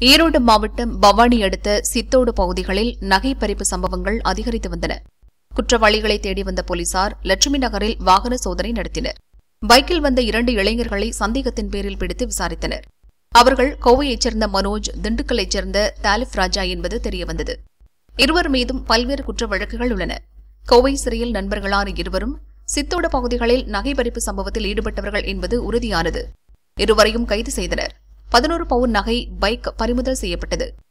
ஈரோடு மாவட்டம் பவானி அடுத்த சித்தோடு பகுதிகளில் நகை பறிப்பு சம்பவங்கள் அதிகரித்து வந்தன குற்றவாளிகளை தேடி வந்த போலீசார் லட்சுமி நகரில் வாகன சோதனை நடத்தினர் பைக்கில் வந்த இரண்டு இளைஞர்களை சந்தேகத்தின் பேரில் பிடித்து விசாரித்தனர் அவர்கள் கோவையைச் சேர்ந்த மனோஜ் திண்டுக்கல்லைச் சேர்ந்த தாலிப் ராஜா என்பது தெரியவந்தது இருவர் மீதும் பல்வேறு குற்ற வழக்குகள் உள்ளன கோவை சிறையில் நண்பர்களான இருவரும் சித்தோடு பகுதிகளில் நகை பறிப்பு சம்பவத்தில் ஈடுபட்டவர்கள் என்பது உறுதியானது இருவரையும் கைது செய்தனர் பதினோரு பவுன் நகை பைக் பறிமுதல் செய்யப்பட்டது